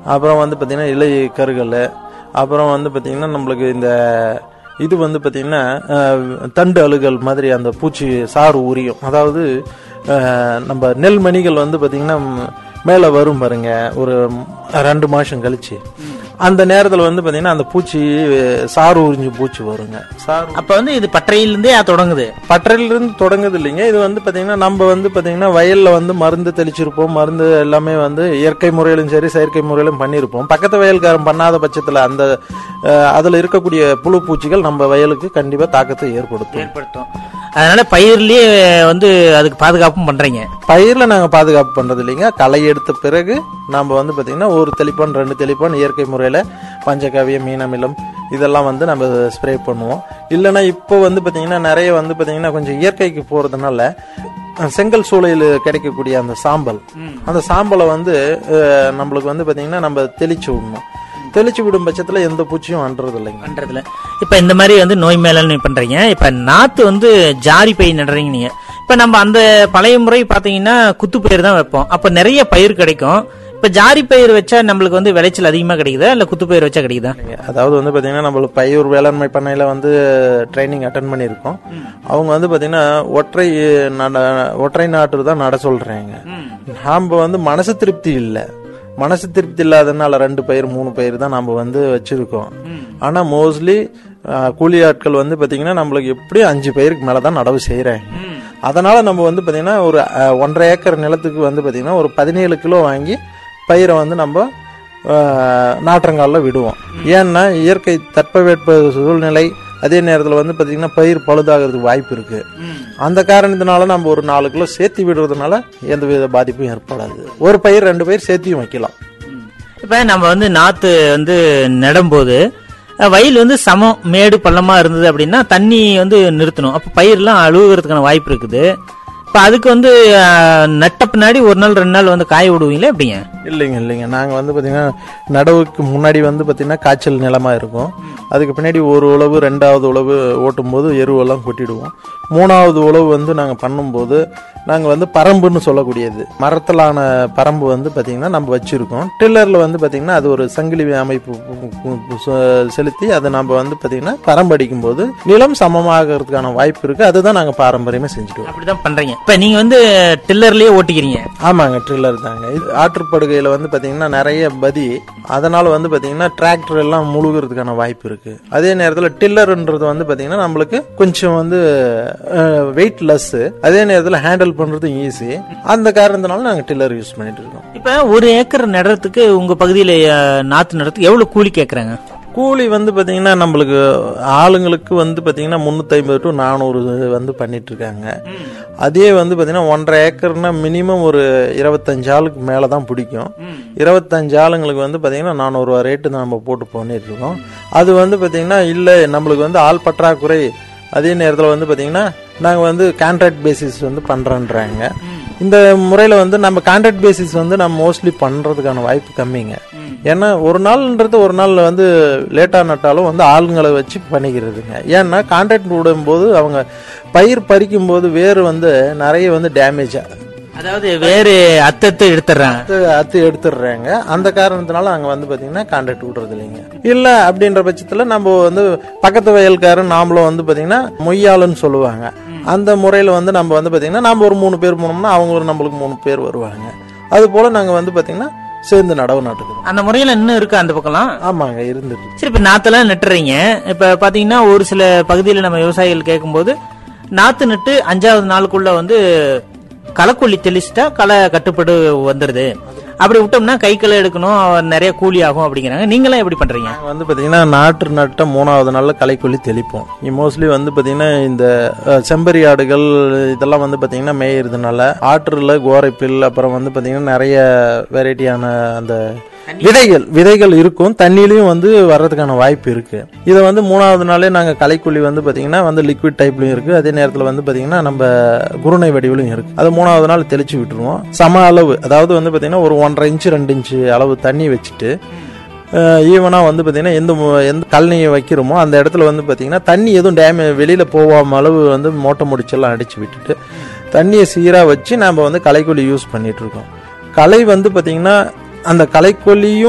அப்புறம் வந்து பார்த்தீங்கன்னா இலை கருகல் அப்புறம் வந்து பார்த்தீங்கன்னா நம்மளுக்கு இந்த இது வந்து பார்த்தீங்கன்னா அஹ், தண்டு அழுகல் மாதிரி அந்த பூச்சி சாறு உரியும் அதாவது அஹ், நம்ம நெல் மணிகள் வந்து பார்த்தீங்கன்னா மேலே வரும் பாருங்க ஒரு ரெண்டு மாதம் கழிச்சு அந்த நேரத்தில் வந்து பார்த்தீங்கன்னா அந்த பூச்சி சாறு உறிஞ்சு பூச்சி வருங்க சாறு அப்ப வந்து இது பட்டறையிலிருந்தே அது தொடங்குது பட்டறையிலிருந்து தொடங்குது இல்லைங்க இது வந்து பாத்தீங்கன்னா நம்ம வந்து பாத்தீங்கன்னா வயல்ல வந்து மருந்து தெளிச்சிருப்போம் மருந்து எல்லாமே வந்து இயற்கை முறையிலும் சரி செயற்கை முறையிலும் பண்ணியிருப்போம் பக்கத்து வயல்காரன் பண்ணாத பட்சத்துல அந்த அஹ், அதுல இருக்கக்கூடிய புழு பூச்சிகள் நம்ம வயலுக்கு கண்டிப்பா தாக்கத்தை ஏற்படுத்தும் ஏற்படுத்தும் அதனால பயிர்லயே வந்து அதுக்கு பாதுகாப்பும் பண்றீங்க பயிர்ல நாங்க பாதுகாப்பு பண்றது இல்லைங்க களை எடுத்த பிறகு நாம வந்து பாத்தீங்கன்னா ஒரு தெளிப்பான் ரெண்டு தெளிப்பான் இயற்கை முறையில பஞ்சகாவியம் மீனமிலம் இதெல்லாம் வந்து நம்ம ஸ்ப்ரே பண்ணுவோம் இல்லைன்னா இப்போ வந்து பாத்தீங்கன்னா நிறைய வந்து பாத்தீங்கன்னா கொஞ்சம் இயற்கைக்கு போறதுனால அஹ், செங்கல் சூளையில் கிடைக்கக்கூடிய அந்த சாம்பல் அந்த சாம்பலை வந்து அஹ், நம்மளுக்கு வந்து பாத்தீங்கன்னா நம்ம தெளிச்சு விடணும் தெளிச்சு விடும் பட்சத்துல எந்த பூச்சியும் அண்டுறது இல்லைங்க பண்றதுல இப்ப இந்த மாதிரி வந்து நோய் மேலாண்மை பண்றீங்க இப்ப நாத்து வந்து ஜாரி பயிர் நடுறீங்க நீங்க இப்ப நம்ம அந்த பழைய முறை பாத்தீங்கன்னா குத்து பயிர் தான் வைப்போம் அப்ப நிறைய பயிர் கிடைக்கும் இப்ப ஜாரி பயிர் வச்சா நம்மளுக்கு வந்து விளைச்சல் அதிகமா கிடைக்குதா இல்ல குத்து பயிர் வச்சா கிடைக்குதா அதாவது வந்து பாத்தீங்கன்னா நம்மளுக்கு பையூர் வேளாண்மை பண்ணையில வந்து ட்ரைனிங் அட்டன் பண்ணியிருக்கோம் அவங்க வந்து பாத்தீங்கன்னா ஒற்றை நட ஒற்றை நாட்டு தான் நட சொல்றாங்க நாம வந்து மனசு திருப்தி இல்லை மனசு திருப்தி இல்லாதனால ரெண்டு பயிர் மூணு பயிர் தான் நம்ம வந்து வச்சிருக்கோம் ஆனா மோஸ்ட்லி கூலி ஆட்கள் வந்து பாத்தீங்கன்னா நம்மளுக்கு எப்படி அஞ்சு பயிருக்கு மேல தான் நடவு செய்யறாங்க அதனால நம்ம வந்து பாத்தீங்கன்னா ஒரு அஹ், ஒன்றரை ஏக்கர் நிலத்துக்கு வந்து பாத்தீங்கன்னா ஒரு பதினேழு கிலோ வாங்கி பயிரை வந்து நம்ம ஆஹ், நாற்றங்காலில் விடுவோம் ஏன்னா இயற்கை தட்பவெட்ப சூழ்நிலை அதே நேரத்தில் வந்து பார்த்தீங்கன்னா பயிர் பழுதாகிறதுக்கு வாய்ப்பு இருக்கு அந்த காரணத்தினால நம்ம ஒரு நாலு கிலோ சேர்த்து விடுறதுனால எந்த வித பாதிப்பும் ஏற்படாது ஒரு பயிர் ரெண்டு பயிர் சேர்த்தியும் வைக்கலாம் இப்ப நம்ம வந்து நாத்து வந்து நடும்போது அஹ், வயல் வந்து சமம் மேடு பள்ளமா இருந்தது அப்படின்னா தண்ணி வந்து நிறுத்தணும் அப்ப பயிர்லாம் அழுகுறதுக்கான வாய்ப்பு இருக்குது இப்ப அதுக்கு வந்து அஹ், நட்ட பின்னாடி ஒரு நாள் ரெண்டு நாள் வந்து காய விடுவீங்களா எப்படிங்க இல்லைங்க இல்லைங்க நாங்கள் வந்து பார்த்தீங்கன்னா நடவுக்கு முன்னாடி வந்து பார்த்தீங்கன்னா காய்ச்சல் நிலமா இருக்கும் அதுக்கு பின்னாடி ஒரு உழவு ரெண்டாவது உழவு ஓட்டும்போது எருவெல்லாம் கொட்டிடுவோம் மூணாவது உழவு வந்து நாங்கள் பண்ணும்போது நாங்கள் வந்து பரம்புன்னு சொல்லக்கூடியது மரத்திலான பரம்பு வந்து பார்த்தீங்கன்னா நம்ம வச்சுருக்கோம் டில்லரில் வந்து பார்த்தீங்கன்னா அது ஒரு சங்கிலி அமைப்பு செ- செலுத்தி அதை நம்ம வந்து பார்த்தீங்கன்னா பரம்பு அடிக்கும்போது நிலம் சமமாகறதுக்கான வாய்ப்பு இருக்குது அதுதான் நாங்கள் பாரம்பரியமாக செஞ்சுட்டு அப்படிதான் பண்றீங்க இப்ப நீங்க வந்து டில்லர்லயே ஓட்டிக்கிறீங்க ஆமாங்க ட்ரில்லர் தாங்க இது ஆற்றுப்படுகையில் வந்து பார்த்தீங்கன்னா நிறைய பதி அதனால வந்து பார்த்தீங்கன்னா டிராக்டர் எல்லாம் முழுகிறதுக்கான வாய்ப்பு இருக்கு அதே நேரத்தில் டில்லர்ன்றது வந்து பார்த்தீங்கன்னா நம்மளுக்கு கொஞ்சம் வந்து வெயிட் லெஸ் அதே நேரத்தில் ஹேண்டில் பண்ணுறது ஈஸி அந்த காரணத்தினால நாங்கள் டில்லர் யூஸ் பண்ணிட்டு இருக்கோம் இப்ப ஒரு ஏக்கர் நடுறதுக்கு உங்க பகுதியில அஹ், நாத்து நடுறதுக்கு எவ்வளவு கூலி கேக்குறாங்க கூலி வந்து பார்த்தீங்கன்னா நம்மளுக்கு ஆளுங்களுக்கு வந்து பார்த்தீங்கன்னா முந்நூற்றி ஐம்பது டு நானூறு வந்து பண்ணிட்டு இருக்காங்க அதே வந்து பார்த்தீங்கன்னா ஒன்றரை ஏக்கர்னா மினிமம் ஒரு இருபத்தஞ்சு ஆளுக்கு மேலே தான் பிடிக்கும் இருபத்தஞ்சு ஆளுங்களுக்கு வந்து பார்த்தீங்கன்னா நானூறுரூவா ரேட்டு தான் நம்ம போட்டு பண்ணிட்டு இருக்கோம் அது வந்து பார்த்தீங்கன்னா இல்லை நம்மளுக்கு வந்து ஆள் பற்றாக்குறை அதே நேரத்தில் வந்து பார்த்தீங்கன்னா நாங்கள் வந்து கான்ட்ராக்ட் பேசிஸ் வந்து பண்ணுறோன்றாங்க இந்த முறையில் வந்து நம்ம கான்ட்ராக்ட் பேசிஸ் வந்து நம்ம மோஸ்ட்லி பண்ணுறதுக்கான வாய்ப்பு கம்மிங்க ஏன்னா ஒரு நாள்ன்றது ஒரு நாள் வந்து லேட்டாக நட்டாலும் வந்து ஆளுங்களை வச்சு பண்ணிக்கிறதுங்க ஏன்னா கான்ட்ராக்ட் விடும்போது அவங்க பயிர் பறிக்கும் போது வேர் வந்து நிறைய வந்து டேமேஜ் அதாவது வேறு அத்தத்தை எடுத்துறாங்க அத்து அத்து எடுத்துடுறாங்க அந்த காரணத்தினால அங்க வந்து பாத்தீங்கன்னா கான்ட்ராக்ட் விடுறது இல்லைங்க இல்ல அப்படின்ற பட்சத்துல நம்ம வந்து பக்கத்து வயல்காரன் நாமளும் வந்து பாத்தீங்கன்னா மொய்யாளுன்னு சொல்லுவாங்க அந்த முறையில வந்து நம்ம வந்து பாத்தீங்கன்னா நம்ம ஒரு மூணு பேர் போனோம்னா அவங்க ஒரு நம்மளுக்கு மூணு பேர் வருவாங்க அது போல நாங்க வந்து பாத்தீங்கன்னா சேர்ந்து நடவு நட்டுக்கிறோம் அந்த முறையில இன்னும் இருக்கு அந்த பக்கம்லாம் ஆமாங்க இருந்துட்டு சரி இப்ப நாத்தெல்லாம் நட்டுறீங்க இப்ப பாத்தீங்கன்னா ஒரு சில பகுதியில நம்ம விவசாயிகள் கேட்கும்போது நாத்து நட்டு அஞ்சாவது நாளுக்குள்ள வந்து களக்கொல்லி தெளிச்சிட்டா களை கட்டுப்பாடு வந்துருது அப்படி விட்டோம்னா கை களை எடுக்கணும் நிறைய கூலி ஆகும் அப்படிங்கிறாங்க நீங்களாம் எப்படி பண்றீங்க நாங்க வந்து பாத்தீங்கன்னா நாற்று நட்ட மூணாவது நாள்ல களைக்கொல்லி தெளிப்போம் மோஸ்ட்லி வந்து பாத்தீங்கன்னா இந்த அஹ், செம்பரி ஆடுகள் இதெல்லாம் வந்து பாத்தீங்கன்னா மேயறதுனால ஆற்றுல கோரைப்பில் அப்புறம் வந்து பாத்தீங்கன்னா நிறைய வெரைட்டியான அந்த விதைகள் விதைகள் இருக்கும் தண்ணியிலையும் வந்து வர்றதுக்கான வாய்ப்பு இருக்கு இதை வந்து மூணாவது நாளே நாங்க களைக்கொல்லி வந்து பாத்தீங்கன்னா வந்து லிக்விட் டைப்லயும் இருக்கு அதே நேரத்துல வந்து பாத்தீங்கன்னா நம்ம குருணை வடிவிலும் இருக்கு அது மூணாவது நாள் தெளிச்சு விட்டுருவோம் சம அளவு அதாவது வந்து பாத்தீங்கன்னா ஒரு ஒன்றரை இன்ச்சு ரெண்டு இன்ச்சு அளவு தண்ணி வச்சுட்டு ஈவனாக வந்து பார்த்தீங்கன்னா எந்த மு- எந்த கழனியை வைக்கிறோமோ அந்த இடத்துல வந்து பார்த்தீங்கன்னா தண்ணி எதுவும் டேமே வெளியில் போகாம அளவு வந்து மோட்டை முடிச்செல்லாம் அடித்து விட்டுட்டு தண்ணியை சீராக வச்சு நம்ம வந்து களைக்கொல்லி யூஸ் பண்ணிட்டு இருக்கோம் களை வந்து பார்த்தீங்கன்னா அந்த களைக்கொல்லியும்